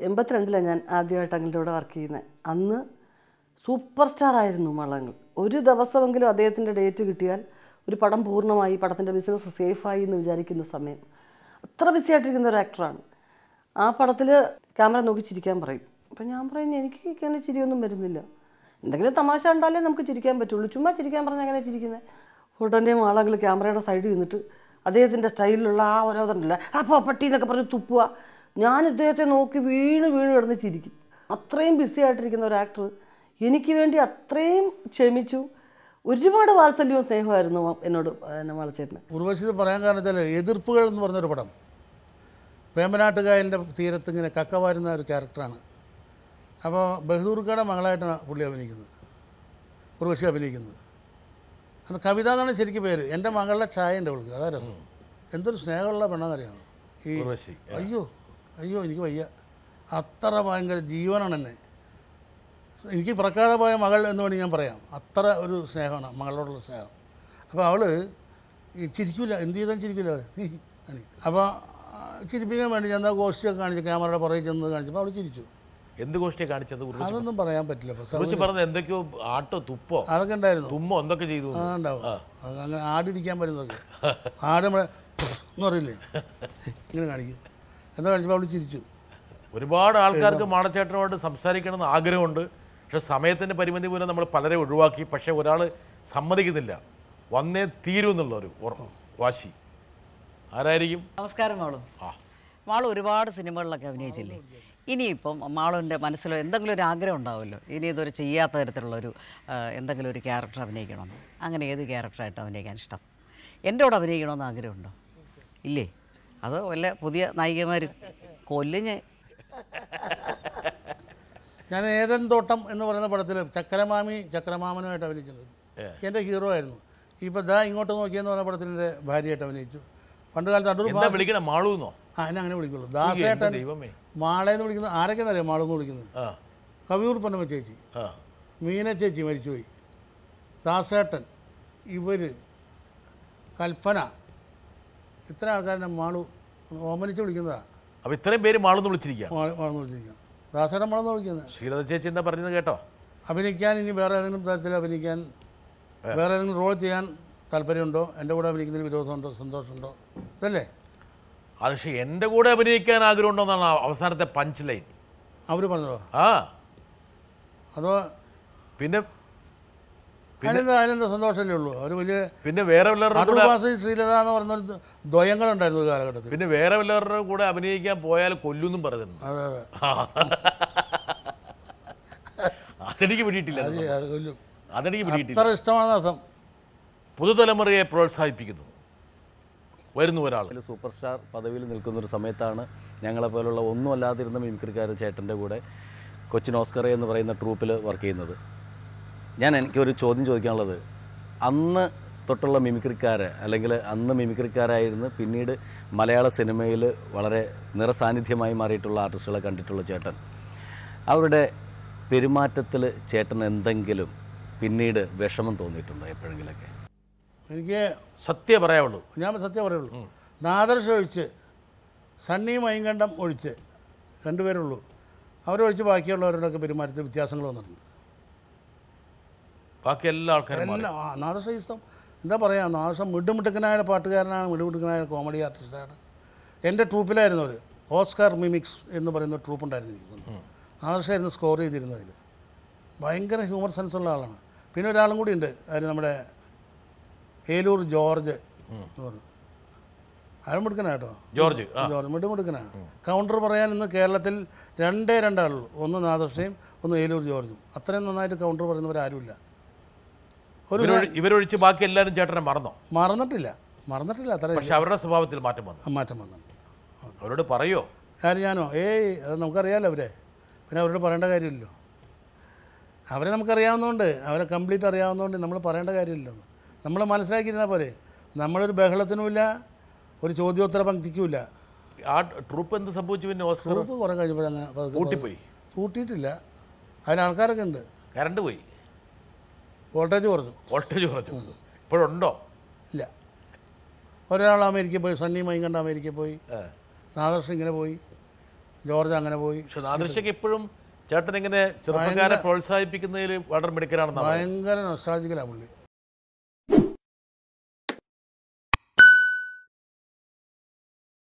എൺപത്തിരണ്ടിലാണ് ഞാൻ ആദ്യമായിട്ട് അങ്ങളുടെ കൂടെ വർക്ക് ചെയ്യുന്നത് അന്ന് സൂപ്പർ സ്റ്റാർ ആയിരുന്നു മളങ്ങൾ ഒരു ദിവസമെങ്കിലും അദ്ദേഹത്തിൻ്റെ ഡേറ്റ് കിട്ടിയാൽ ഒരു പടം പൂർണ്ണമായി പടത്തിൻ്റെ ബിസിനസ് സേഫായി എന്ന് വിചാരിക്കുന്ന സമയം അത്ര ബിസി ആയിട്ടിരിക്കുന്ന ഒരു ആക്ടറാണ് ആ പടത്തിൽ ക്യാമറ നോക്കി ചിരിക്കാൻ പറയും അപ്പം ഞാൻ പറയും എനിക്ക് ഇങ്ങനെ ചിരിയൊന്നും വരുന്നില്ല എന്തെങ്കിലും തമാശ ഉണ്ടാലേ നമുക്ക് ചിരിക്കാൻ പറ്റുള്ളൂ ചുമ്മാ ചിരിക്കാൻ പറഞ്ഞാൽ എങ്ങനെ ചിരിക്കുന്നത് ഉടനെ ആളുകൾ ക്യാമറയുടെ സൈഡിൽ നിന്നിട്ട് അദ്ദേഹത്തിൻ്റെ സ്റ്റൈലിലുള്ള ആ ഓരോന്നുണ്ടല്ലോ അപ്പോൾ പട്ടി എന്നൊക്കെ പറഞ്ഞ് തുപ്പുക ഞാൻ ഇദ്ദേഹത്തെ നോക്കി വീണ് വീണ് കിടന്ന് ചിരിക്കും അത്രയും ബിസി ആയിട്ടിരിക്കുന്ന ഒരു ആക്ടർ എനിക്ക് വേണ്ടി അത്രയും ക്ഷമിച്ചു ഒരുപാട് വാത്സല്യവും സ്നേഹമായിരുന്നു എന്നോട് എന്നെ വളച്ചേട്ടന് ഉർവശി ഇത് പറയാൻ കാരണം വെച്ചാൽ എതിർപ്പുകൾ എന്ന് പറഞ്ഞൊരു പടം വേമ്പനാട്ടുകായലിൻ്റെ തീരത്ത് ഇങ്ങനെ കക്ക വാരുന്ന ഒരു ക്യാരക്ടറാണ് അപ്പോൾ ബഹദൂർക്കയുടെ മകളായിട്ടാണ് പുള്ളി അഭിനയിക്കുന്നത് ഉർവശി അഭിനയിക്കുന്നത് അത് കവിത എന്നാണ് ശരിക്കും പേര് എൻ്റെ മകളുടെ ചായ എൻ്റെ അവൾക്ക് അതാ രസം എന്തൊരു സ്നേഹമുള്ള പെണ്ണെന്നറിയാമോ ഈ ഉർവശി അയ്യോ അയ്യോ എനിക്ക് വയ്യ അത്ര ഭയങ്കര ജീവനാണ് എന്നെ എനിക്ക് പിറക്കാതെ പോയ മകൾ എന്ന് വേണമെങ്കിൽ ഞാൻ പറയാം അത്ര ഒരു സ്നേഹമാണ് മകളോടുള്ള സ്നേഹം അപ്പോൾ അവൾ ഈ ചിരിക്കില്ല എന്ത് ചെയ്താലും ചിരിക്കില്ല അവൾ അപ്പോൾ ചിരിപ്പിക്കാൻ വേണ്ടി ഞാൻ ഗോഷ്ടിയൊക്കെ കാണിച്ചു ക്യാമറയുടെ പുറകെ ചെന്ന് കാണിച്ചപ്പോൾ അവൾ ചിരിച്ചു എന്ത് ഗോഷ്ടിയെ കാണിച്ചത് ഉർവശി അതൊന്നും പറയാൻ പറ്റില്ല അപ്പോൾ ഉർവശി പറഞ്ഞത് എന്തൊക്കെയോ ആട്ടോ തുപ്പോ അതൊക്കെ ഉണ്ടായിരുന്നു തുമ്മോ എന്തൊക്കെ ചെയ്തു ആ ഉണ്ടാവും അത് അങ്ങനെ ആടിടിക്കാൻ പറ്റുന്നതൊക്കെ ആട് നമ്മളെ എന്ന് പറയില്ലേ ഇങ്ങനെ കാണിക്കും എന്താ കാണിച്ചപ്പോൾ അവൾ ചിരിച്ചു ഒരുപാട് ആൾക്കാർക്ക് മാടച്ചേട്ടനോട് സംസാരിക്കണമെന്ന് ആഗ്രഹമുണ്ട് പക്ഷെ സമയത്തിൻ്റെ പരിമിതി മൂലം നമ്മൾ പലരെ ഒഴിവാക്കി പക്ഷേ ഒരാൾ സമ്മതിക്കുന്നില്ല വന്നേ തീരൂ എന്നുള്ള ഒരു ഉറ- വാശി ആരായിരിക്കും നമസ്കാരം മാളു ആ. മാളു ഒരുപാട് സിനിമകളിലൊക്കെ അഭിനയിച്ചില്ലേ ഇനിയിപ്പം മാളുവിൻ്റെ മനസ്സിൽ എന്തെങ്കിലും ഒരു ആഗ്രഹം ഉണ്ടാവുമല്ലോ ഇനി ഇതൊരു ചെയ്യാത്ത തരത്തിലുള്ള ഒരു ആ, എന്തെങ്കിലും ഒരു ക്യാരക്ടർ അഭിനയിക്കണമെന്ന് അങ്ങനെ ഏത് ക്യാരക്ടറായിട്ട് അഭിനയിക്കാൻ ഇഷ്ടം എൻ്റെ കൂടെ അഭിനയിക്കണമെന്ന് ആഗ്രഹമുണ്ടോ ഇല്ലേ അതോ വല്ല പുതിയ നായികമാർ കൊല്ലിഞ്ഞ് ഞാൻ ഏതൻ തോട്ടം എന്ന് പറയുന്ന പടത്തിൽ ചക്കരമാമി ചക്രമാമനുമായിട്ട് അഭിനയിച്ചിട്ടുണ്ട് എൻ്റെ ഹീറോ ആയിരുന്നു ഇപ്പോൾ ദാ ഇങ്ങോട്ട് നോക്കിയെന്ന് പറഞ്ഞ പടത്തിൻ്റെ ഭാര്യയായിട്ട് അഭിനയിച്ചു പണ്ട് കാലത്ത് അടൂർ എന്താ വിളിക്കണം മാളൂന്നോ ആ എന്നെ അങ്ങനെ വിളിക്കുള്ളൂ എൻ്റെ ദാസേട്ടൻ ദൈവമേ മാളേന്ന് വിളിക്കുന്നത് ആരൊക്കെയെന്ന് അറിയാം മാളെന്ന് വിളിക്കുന്നത് ആ കവിയൂർ പൊന്നമ്മ ചേച്ചി ആ മീന ചേച്ചി മരിച്ചുപോയി ദാസേട്ടൻ ഇവർ കൽപ്പന ഇത്ര ആൾക്കാരെ മാളു ഓമനിച്ച് വിളിക്കുന്നതാണ് അപ്പോൾ ഇത്രയും പേര് മാളൂന്ന് വിളിച്ചിരിക്കുക മാളെന്ന് വിളിച്ചിരിക്കുന്നത് ദാസേട്ടൻ മാളെന്ന് വിളിക്കുന്നത് ശ്രീലത ചേച്ചി എന്താ പറഞ്ഞത് കേട്ടോ അഭിനയിക്കാൻ ഇനി വേറെ ഏതെങ്കിലും തരത്തിൽ അഭിനയിക്കാൻ വേറെ ഏതെങ്കിലും റോൾ ചെയ്യാൻ താല്പര്യമുണ്ടോ എൻ്റെ കൂടെ അഭിനയിക്കുന്നതിൽ വിരോധമുണ്ടോ സന്തോഷമുണ്ടോ ഇതല്ലേ അത് പക്ഷേ എൻ്റെ കൂടെ അഭിനയിക്കാൻ ആഗ്രഹമുണ്ടോന്നാണ് ആ അവസാനത്തെ പഞ്ച് ലൈൻ അവർ പറഞ്ഞതോ ആ അതോ പിന്നെ അതിനെന്താ അതിനെന്താ സന്തോഷമല്ലേ ഉള്ളൂ അവർ വലിയ പിന്നെ വേറെ വല്ലവരുടെ കൂടെ അടൂർവാസി ശ്രീലത എന്ന് പറയുന്ന ദ്വയങ്ങളുണ്ടായിരുന്നു ഒരു കാലഘട്ടത്തിൽ പിന്നെ വേറെ വല്ലവരുടെ കൂടെ അഭിനയിക്കാൻ പോയാൽ കൊല്ലുന്നും പറയുന്നുണ്ട് അതെ അതെ അതെനിക്ക് പിടിയിട്ടില്ല അത് അത് കൊല്ലും അതെനിക്ക് പിടിയിട്ടില്ല അത്ര ഇഷ്ടമാണ് അർത്ഥം പുതുതലമുറയെ പ്രോത്സാഹിപ്പിക്കുന്നു വരുന്നു ഒരാൾ ഒരു സൂപ്പർ സ്റ്റാർ പദവിയിൽ നിൽക്കുന്ന ഒരു സമയത്താണ് ഞങ്ങളെപ്പോലുള്ള ഒന്നും അല്ലാതിരുന്ന മിമിക്രിക്കാർ ചേട്ടൻ്റെ കൂടെ കൊച്ചിൻ ഓസ്കർ എന്ന് പറയുന്ന ട്രൂപ്പിൽ വർക്ക് ചെയ്യുന്നത് ഞാൻ എനിക്കൊരു ചോദ്യം ചോദിക്കാനുള്ളത് അന്ന് തൊട്ടുള്ള മിമിക്രിക്കാർ അല്ലെങ്കിൽ അന്ന് മിമിക്രിക്കാരായിരുന്നു പിന്നീട് മലയാള സിനിമയിൽ വളരെ നിറസാന്നിധ്യമായി മാറിയിട്ടുള്ള ആർട്ടിസ്റ്റുകളെ കണ്ടിട്ടുള്ള ചേട്ടൻ അവരുടെ പെരുമാറ്റത്തിൽ ചേട്ടൻ എന്തെങ്കിലും പിന്നീട് വിഷമം തോന്നിയിട്ടുണ്ടോ എപ്പോഴെങ്കിലൊക്കെ എനിക്ക് സത്യം പറയാവുള്ളൂ ഞാൻ സത്യം പറയുള്ളൂ നാദർശ ഒഴിച്ച് സണ്ണി മൈങ്കണ്ടം ഒഴിച്ച് രണ്ടുപേരുള്ളൂ അവരൊഴിച്ച് ബാക്കിയുള്ളവരുടെയൊക്കെ പെരുമാറ്റത്തിൽ വ്യത്യാസങ്ങൾ വന്നിട്ടുണ്ട് ബാക്കി എല്ലാ ആൾക്കാരും മാറി. എല്ലാം ആ നാദർശ ഇഷ്ടം എന്താ പറയുക നാദർശ മിടുമിടുക്കനായ പാട്ടുകാരനാണ് മിടുമിടുക്കനായ കോമഡി ആർട്ടിസ്റ്റാണ് എൻ്റെ ട്രൂപ്പിലായിരുന്നു അവർ ഓസ്കാർ മിമിക്സ് എന്ന് പറയുന്ന ട്രൂപ്പ് ഉണ്ടായിരുന്നു എനിക്ക് തോന്നുന്നു നാദർശായിരുന്നു സ്കോർ ചെയ്തിരുന്നതിൽ ഭയങ്കര ഹ്യൂമർ സെൻസ് ഉള്ള ആളാണ് പിന്നെ ഒരാളും കൂടി ഉണ്ട് അതിന് നമ്മുടെ ഏലൂർ ജോർജ് എന്ന് പറഞ്ഞു അയാൾ മിടുക്കനാ കേട്ടോ ജോർജ് ആ ജോർജ് മിടുമിടുക്കനാണ് കൗണ്ടർ പറയാൻ ഇന്ന് കേരളത്തിൽ രണ്ടേ രണ്ടാളുള്ളൂ ഒന്ന് നാദർഷയും ഒന്ന് ഏലൂർ ജോർജും അത്രയും നന്നായിട്ട് കൗണ്ടർ പറയുന്നവരാരുമില്ല ഒരു ഇവരൊഴി- ഇവരൊഴിച്ച് ബാക്കി എല്ലാവരും ചേട്ടനെ മറന്നോ മറന്നിട്ടില്ല മറന്നിട്ടില്ല അത്ര പക്ഷെ അവരുടെ സ്വഭാവത്തിൽ മാറ്റം വന്നു മാറ്റം വന്നിട്ടുണ്ട് അവരോട് പറയോ ആര് ഞാനോ ഏയ് അത് നമുക്കറിയാമല്ലോ അവരെ പിന്നെ അവരോട് പറയേണ്ട കാര്യമില്ലല്ലോ അവരെ നമുക്കറിയാവുന്നതുകൊണ്ട് അവരെ കംപ്ലീറ്റ് അറിയാവുന്നതുകൊണ്ട് നമ്മൾ പറയേണ്ട കാര്യമില്ലല്ലോ നമ്മൾ മനസ്സിലാക്കിയിരുന്നാൽ പോരെ നമ്മളൊരു ബഹളത്തിനുമില്ല ഒരു ചോദ്യോത്തര പങ്ക്തിക്കുമില്ല ആ ട്രൂപ്പ് എന്ത് സംഭവിച്ചു പിന്നെ ഓസ്കർ ഗ്രൂപ്പ് കുറേ കഴിഞ്ഞപ്പോഴങ്ങനെ പതുക്കെ കൂട്ടിപ്പോയി കൂട്ടിയിട്ടില്ല അതിന് ആൾക്കാരൊക്കെ ഉണ്ട് കറണ്ട് പോയി വോൾട്ടേജ് കുറഞ്ഞു വോൾട്ടേജ് കുറച്ചു ഇപ്പോഴുണ്ടോ ഇല്ല ഒരാൾ അമേരിക്കയിൽ പോയി സണ്ണി മൈങ്കണ്ട അമേരിക്കയിൽ പോയി ഏ. നാദർശ് ഇങ്ങനെ പോയി ജോർജ് അങ്ങനെ പോയി പക്ഷെ നാദൃശ്യക്ക് ഇപ്പോഴും ചേട്ടൻ ഇങ്ങനെ ചെറുപ്പക്കാരെ പ്രോത്സാഹിപ്പിക്കുന്നതിൽ വളരെ മിടുക്കനാണെന്നാണ് ഭയങ്കര നൊസ്റ്റാൾജിക്കലാണ് പുള്ളി